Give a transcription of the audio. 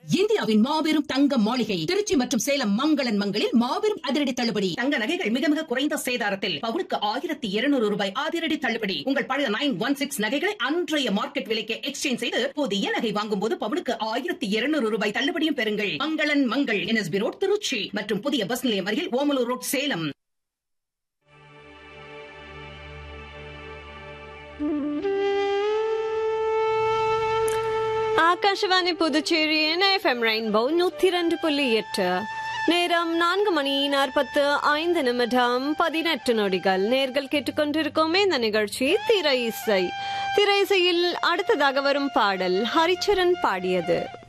இந்தியாவின் மாபெரும் தங்க மாளிகை திருச்சி மற்றும் சேலம் மங்களன் மங்களில் மாபெரும் அதிரடி தள்ளுபடி தங்க நகைகள் மிக மிக குறைந்த சேதாரத்தில் பவுனுக்கு ஆயிரத்தி இருநூறு ரூபாய் அதிரடி தள்ளுபடி உங்கள் பழைய நைன் ஒன் சிக்ஸ் நகைகளை அன்றைய மார்க்கெட் விலைக்கு எக்ஸ்சேஞ்ச் செய்து புதிய நகை வாங்கும் போது பவுனுக்கு ஆயிரத்தி இருநூறு ரூபாய் தள்ளுபடியும் பெறுங்கள் மங்களன் மங்கள் என்எஸ்பி ரோட் திருச்சி மற்றும் புதிய பஸ் நிலையம் அருகில் Omalur road Salem Akashvani Puducherry FM Rainbow நூத்தி ரெண்டு புள்ளி எட்டு நேரம் நான்கு மணி நாற்பத்து ஐந்து நிமிடம் பதினெட்டு நொடிகள் நேர்கள் கேட்டுக்கொண்டிருக்கோமே இந்த நிகழ்ச்சி திரை இசை திரை இசையில் அடுத்ததாக வரும் பாடல் ஹரிச்சரன் பாடியது